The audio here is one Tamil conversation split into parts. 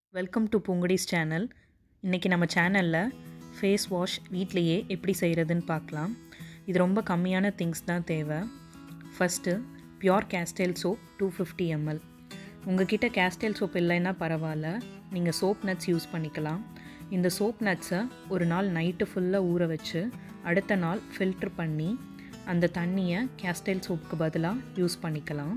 வெல்கம் டு பூங்குடிஸ் சேனல் இன்றைக்கி நம்ம சேனலில் ஃபேஸ் வாஷ் வீட்லேயே எப்படி செய்கிறதுன்னு பார்க்கலாம் இது ரொம்ப கம்மியான திங்ஸ் தான் தேவை first pure castile soap two fifty ML உங்ககிட்ட கேஸ்டைல் சோப் இல்லைன்னா பரவாயில்ல நீங்கள் சோப் நட்ஸ் யூஸ் பண்ணிக்கலாம் இந்த சோப் நட்ஸை ஒரு நாள் நைட்டு ஃபுல்லாக ஊற வச்சு அடுத்த நாள் ஃபில்ட்ரு பண்ணி அந்த தண்ணியை கேஸ்டைல் சோப்புக்கு பதிலாக யூஸ் பண்ணிக்கலாம்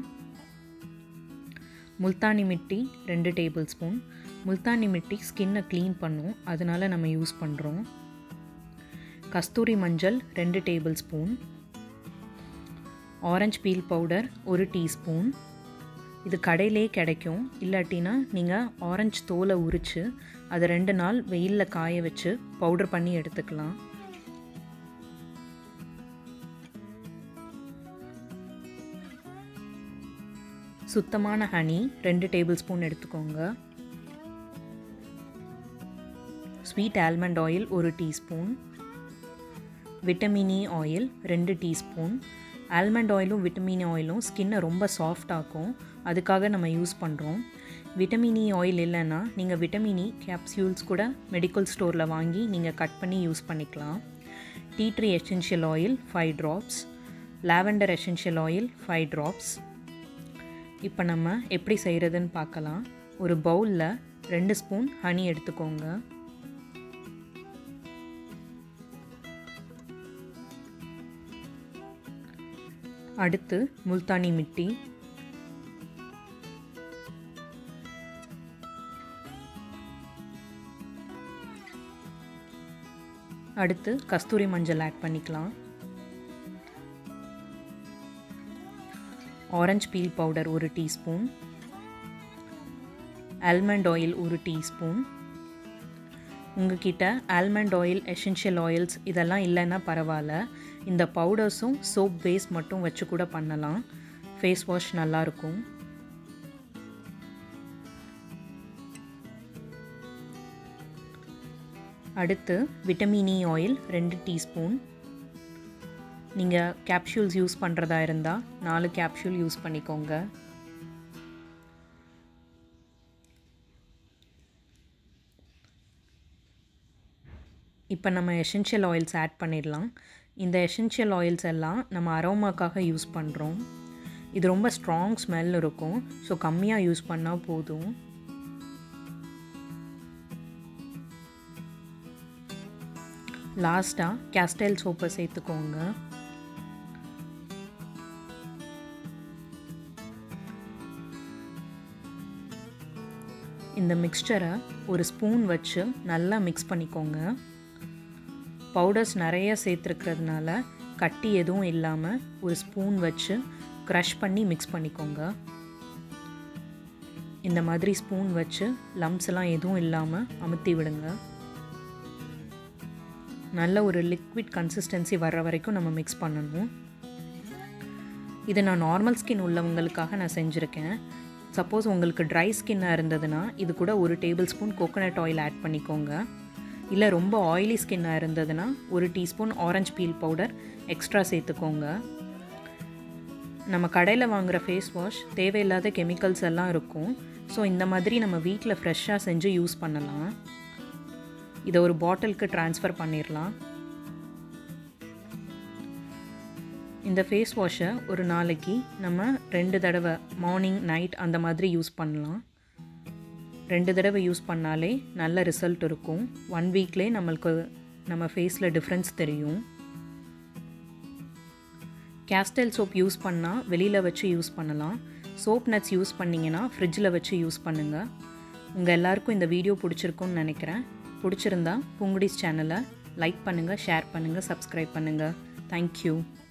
முல்தானி மிட்டி ரெண்டு டேபிள் ஸ்பூன் முல்தானி மிட்டி ஸ்கின்னை க்ளீன் பண்ணும் அதனால நம்ம யூஸ் பண்ணுறோம் கஸ்தூரி மஞ்சள் ரெண்டு table spoon orange peel powder ஒரு டீஸ்பூன் இது கடையிலே கிடைக்கும் இல்லாட்டினா நீங்கள் ஆரஞ்சு தோலை உரித்து அதை ரெண்டு நாள் வெயிலில் காய வச்சு பவுடர் பண்ணி எடுத்துக்கலாம் சுத்தமான ஹனி ரெண்டு டேபிள் ஸ்பூன் எடுத்துக்கோங்க ஸ்வீட் ஆல்மண்ட் ஆயில் ஒரு டீஸ்பூன் விட்டமினி ஆயில் ரெண்டு டீஸ்பூன் ஆல்மண்ட் ஆயிலும் விட்டமினி ஆயிலும் ஸ்கின்னை ரொம்ப சாஃப்ட் ஆக்கும் அதுக்காக நம்ம யூஸ் பண்ணுறோம் விட்டமினி ஆயில் இல்லைன்னா நீங்கள் விட்டமினி கேப்சியூல்ஸ் கூட மெடிக்கல் ஸ்டோரில் வாங்கி நீங்கள் கட் பண்ணி யூஸ் பண்ணிக்கலாம் tea tree essential oil five drops lavender essential oil five drops இப்போ நம்ம எப்படி செய்கிறதுன்னு பார்க்கலாம் ஒரு பவுலில் ரெண்டு ஸ்பூன் ஹனி எடுத்துக்கோங்க அடுத்து முல்தானி மிட்டி அடுத்து கஸ்தூரி மஞ்சள் ஆட் பண்ணிக்கலாம் ஆரஞ்ச் பீல் பவுடர் ஒரு டீஸ்பூன் ஆல்மண்ட் ஆயில் ஒரு டீஸ்பூன் உங்ககிட்ட ஆல்மண்ட் ஆயில் எசென்ஷியல் ஆயில்ஸ் இதெல்லாம் இல்லைன்னா பரவாயில்ல இந்த பவுடர்ஸும் சோப் பேஸ் மட்டும் வச்சு கூட பண்ணலாம் ஃபேஸ் வாஷ் நல்லாயிருக்கும் அடுத்து விட்டமினி ஆயில் ரெண்டு டீஸ்பூன் நீங்கள் கேப்சூல்ஸ் யூஸ் பண்ணுறதா இருந்தால் நாலு கேப்சூல் யூஸ் பண்ணிக்கோங்க இப்போ நம்ம எசென்ஷியல் ஆயில்ஸ் ஆட் பண்ணிடலாம் இந்த எசென்ஷியல் ஆயில்ஸ் எல்லாம் நம்ம அரோமாக்காக யூஸ் பண்ணுறோம் இது ரொம்ப ஸ்ட்ராங் ஸ்மெல் இருக்கும் ஸோ கம்மியாக யூஸ் பண்ணால் போதும் லாஸ்ட்டாக கேஸ்டைல் சோப்பை சேர்த்துக்கோங்க இந்த மிக்சரை ஒரு ஸ்பூன் வச்சு நல்லா மிக்ஸ் பண்ணிக்கோங்க பவுடர்ஸ் நிறைய சேர்த்துருக்கிறதுனால கட்டி எதுவும் இல்லாமல் ஒரு ஸ்பூன் வச்சு க்ரஷ் பண்ணி மிக்ஸ் பண்ணிக்கோங்க இந்த மாதிரி ஸ்பூன் வச்சு லம்ஸ் எல்லாம் எதுவும் இல்லாமல் அமுத்தி விடுங்க நல்ல ஒரு லிக்விட் கன்சிஸ்டன்சி வர்ற வரைக்கும் நம்ம மிக்ஸ் பண்ணணும் இது நான் நார்மல் ஸ்கின் உள்ளவங்களுக்காக நான் செஞ்சுருக்கேன் சப்போஸ் உங்களுக்கு ட்ரை ஸ்கின்னாக இருந்ததுன்னா இது கூட ஒரு table spoon coconut oil add பண்ணிக்கோங்க இல்லை ரொம்ப ஆயிலி ஸ்கின்னாக இருந்ததுன்னா ஒரு teaspoon orange peel powder extra சேர்த்துக்கோங்க நம்ம கடையில் வாங்குகிற ஃபேஸ் வாஷ் தேவையில்லாத கெமிக்கல்ஸ் எல்லாம் இருக்கும் ஸோ இந்த மாதிரி நம்ம வீட்டில் ஃப்ரெஷ்ஷாக செஞ்சு யூஸ் பண்ணலாம் இதை ஒரு பாட்டிலுக்கு ட்ரான்ஸ்ஃபர் பண்ணிடலாம் இந்த ஃபேஸ் வாஷை ஒரு நாளைக்கு நம்ம ரெண்டு தடவை மார்னிங் நைட் அந்த மாதிரி யூஸ் பண்ணலாம் ரெண்டு தடவை யூஸ் பண்ணாலே நல்ல ரிசல்ட் இருக்கும் ஒன் வீக்லேயே நம்மளுக்கு நம்ம ஃபேஸில் டிஃப்ரென்ஸ் தெரியும் கேஸ்டைல் சோப் யூஸ் பண்ணால் வெளியில் வச்சு யூஸ் பண்ணலாம் சோப் நட்ஸ் யூஸ் பண்ணிங்கன்னா ஃப்ரிட்ஜில் வச்சு யூஸ் பண்ணுங்கள் உங்கள் எல்லாருக்கும் இந்த வீடியோ பிடிச்சிருக்குன்னு நினைக்கிறேன் பிடிச்சிருந்தா புங்குடிஸ் சேனலை லைக் பண்ணுங்கள் ஷேர் பண்ணுங்கள் சப்ஸ்கிரைப் பண்ணுங்கள் தேங்க்யூ